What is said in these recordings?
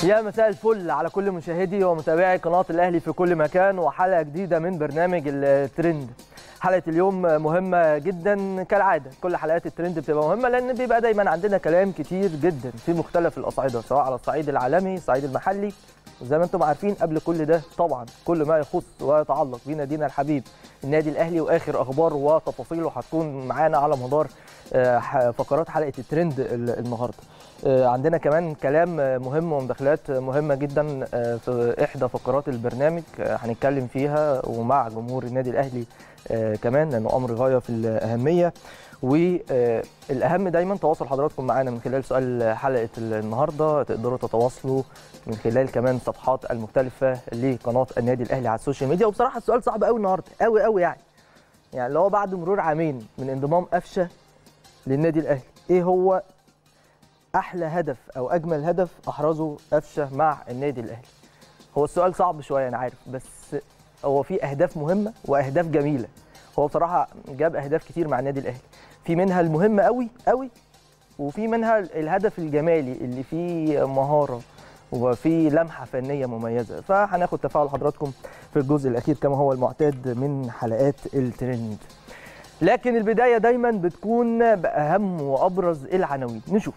يا مساء الفل على كل مشاهدي ومتابعي قناة الأهلي في كل مكان وحلقة جديدة من برنامج الترند حلقة اليوم مهمة جدا كالعادة كل حلقات الترند بتبقى مهمة لأن بيبقى دايما عندنا كلام كتير جدا في مختلف الأصعدة سواء على الصعيد العالمي الصعيد المحلي وزي ما انتم عارفين قبل كل ده طبعا كل ما يخص ويتعلق بنادينا الحبيب النادي الاهلي واخر اخبار وتفاصيله هتكون معانا على مدار آه، فقرات حلقه الترند النهارده آه، عندنا كمان كلام مهم ومداخلات مهمه جدا آه، في احدى فقرات البرنامج هنتكلم فيها ومع جمهور النادي الاهلي كمان لانه امر غايه في الاهميه والاهم دايما تواصل حضراتكم معانا من خلال سؤال حلقه النهارده تقدروا تتواصلوا من خلال كمان الصفحات المختلفه لقناه النادي الاهلي على السوشيال ميديا وبصراحه السؤال صعب قوي النهارده قوي قوي يعني يعني اللي هو بعد مرور عامين من انضمام قفشه للنادي الاهلي ايه هو احلى هدف او اجمل هدف احرزه قفشه مع النادي الاهلي هو السؤال صعب شويه انا عارف بس هو في اهداف مهمه واهداف جميله هو بصراحه جاب اهداف كتير مع النادي الاهلي في منها المهمه قوي قوي وفي منها الهدف الجمالي اللي فيه مهاره وفي لمحه فنيه مميزه فهناخد تفاعل حضراتكم في الجزء الاخير كما هو المعتاد من حلقات الترند لكن البدايه دايما بتكون باهم وابرز العناوين نشوف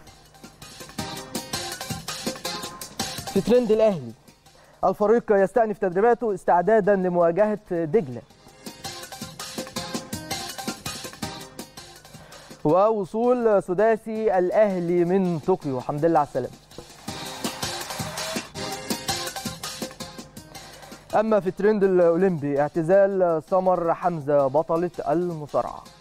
في ترند الاهلي الفريق يستأنف تدريباته استعدادا لمواجهه دجله ووصول سداسي الاهلي من طوكيو الحمد لله على السلامه اما في الترند الاولمبي اعتزال سمر حمزه بطله المصارعه